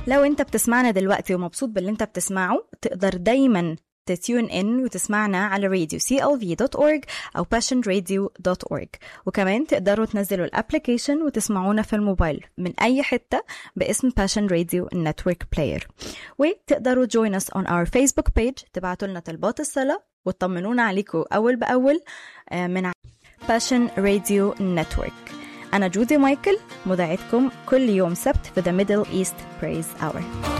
لو انت بتسمعنا دلوقتي ومبسوط باللي انت بتسمعه تقدر دايما تتيون ان وتسمعنا على راديو clv.org او passionradio.org وكمان تقدروا تنزلوا الابلكيشن وتسمعونا في الموبايل من اي حته باسم Passion Radio Network Player وتقدروا join us on our Facebook page تبعتوا لنا طلبات الصلاه وتطمنونا عليكم اول باول آه، من Passion Radio Network أنا جودي مايكل مذيعتكم كل يوم سبت في The Middle East Praise Hour